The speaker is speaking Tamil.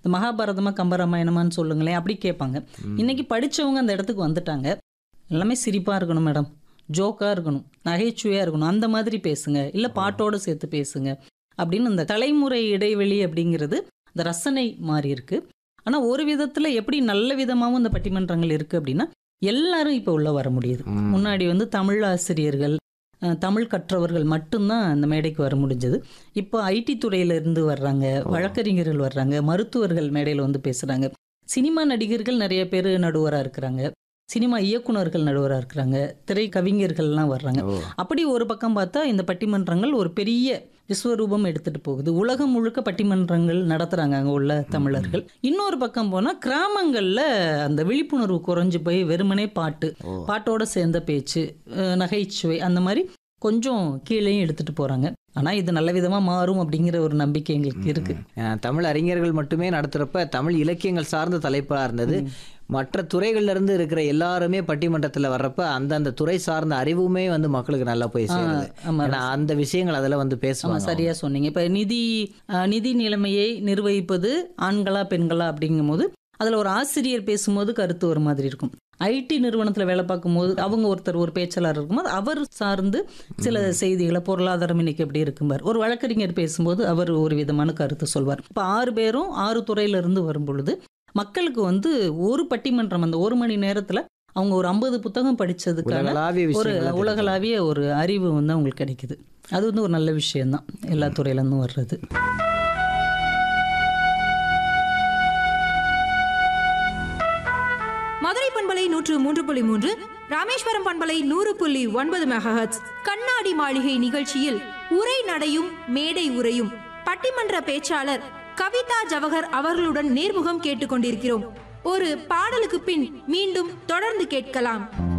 இந்த மகாபாரதமா கம்பராமாயணமான்னு சொல்லுங்களேன் அப்படி கேட்பாங்க இன்னைக்கு படிச்சவங்க அந்த இடத்துக்கு வந்துட்டாங்க எல்லாமே சிரிப்பா இருக்கணும் மேடம் ஜோக்கா இருக்கணும் நகைச்சுவையா இருக்கணும் அந்த மாதிரி பேசுங்க இல்ல பாட்டோட சேர்த்து பேசுங்க அப்படின்னு இந்த தலைமுறை இடைவெளி அப்படிங்கிறது இந்த ரசனை மாறி இருக்கு ஆனா ஒரு விதத்துல எப்படி நல்ல விதமாவும் இந்த பட்டிமன்றங்கள் இருக்கு அப்படின்னா எல்லாரும் இப்போ உள்ள வர முடியுது ம். முன்னாடி வந்து தமிழ் ஆசிரியர்கள் அஹ், தமிழ் கற்றவர்கள் மட்டும்தான் அந்த மேடைக்கு வர முடிஞ்சது இப்போ ஐடி துறையில இருந்து வர்றாங்க வழக்கறிஞர்கள் வர்றாங்க மருத்துவர்கள் மேடையில் வந்து பேசுறாங்க சினிமா நடிகர்கள் நிறைய பேர் நடுவராக இருக்கிறாங்க சினிமா இயக்குனர்கள் நடுவராக இருக்கிறாங்க திரை கவிஞர்கள்லாம் வர்றாங்க ஓ அப்படி ஒரு பக்கம் பார்த்தா இந்த பட்டிமன்றங்கள் ஒரு பெரிய விஸ்வரூபம் எடுத்துட்டு போகுது உலகம் முழுக்க பட்டிமன்றங்கள் நடத்துறாங்க அங்க உள்ள தமிழர்கள் இன்னொரு பக்கம் போனா கிராமங்கள்ல அந்த விழிப்புணர்வு குறைஞ்சு போய் வெறுமனே பாட்டு ஓ. பாட்டோட சேர்ந்த பேச்சு அஹ், நகைச்சுவை அந்த மாதிரி கொஞ்சம் கீழேயும் எடுத்துட்டு போறாங்க ஆனா இது நல்ல விதமா மாறும் அப்படிங்கிற ஒரு நம்பிக்கை எங்களுக்கு இருக்கு அஹ் தமிழ் அறிஞர்கள் மட்டுமே நடத்துறப்ப தமிழ் இலக்கியங்கள் சார்ந்த தலைப்பா இருந்தது மற்ற துறைகள்ல இருந்து இருக்கிற எல்லாருமே பட்டிமன்றத்துல வர்றப்ப அந்தந்த துறை சார்ந்த அறிவுமே வந்து மக்களுக்கு நல்லா போய் சேருது ஆமா ஏன்னா அந்த விஷயங்கள் அதுல வந்து ஆமா பேசுவாங்க சரியா சொன்னீங்க இப்ப நிதி அஹ், நிதி நிலைமையை நிர்வகிப்பது ஆண்களா பெண்களா அப்படிங்கும்போது அதுல ஒரு ஆசிரியர் பேசும்போது கருத்து ஒரு மாதிரி இருக்கும் ஐடி நிறுவனத்துல வேலை பார்க்கும்போது அவங்க ஒருத்தர் ஒரு பேச்சாளர் இருக்கும்போது அவர் சார்ந்து சில செய்திகளை பொருளாதாரம் இன்னைக்கு எப்படி இருக்கும்பார் ஒரு வழக்கறிஞர் பேசும்போது அவர் ஒரு விதமான கருத்து சொல்வார் இப்ப ஆறு பேரும் ஆறு துறையில இருந்து வரும் பொழுது மக்களுக்கு வந்து ஒரு பட்டிமன்றம் அந்த ஒரு மணி நேரத்துல அவங்க ஒரு ஐம்பது புத்தகம் படிச்சதுக்கான உலகளாவிய ஒரு விஷயங்கள் உலகளாவிய ஒரு அறிவு வந்து அவங்களுக்கு கிடைக்குது அது வந்து ஒரு நல்ல விஷயம்தான் எல்லா துறையிலேருந்தும் வர்றது மதுரை பண்பலை நூற்று மூன்று புள்ளி மூன்று ராமேஸ்வரம் பண்பலை நூறு புள்ளி ஒன்பது மெகாஹட்ஸ் கண்ணாடி மாளிகை நிகழ்ச்சியில் உரை நடையும் மேடை உரையும் பட்டிமன்ற பேச்சாளர் கவிதா ஜவஹர் அவர்களுடன் நேர்முகம் கேட்டுக்கொண்டிருக்கிறோம் ஒரு பாடலுக்கு பின் மீண்டும் தொடர்ந்து கேட்கலாம்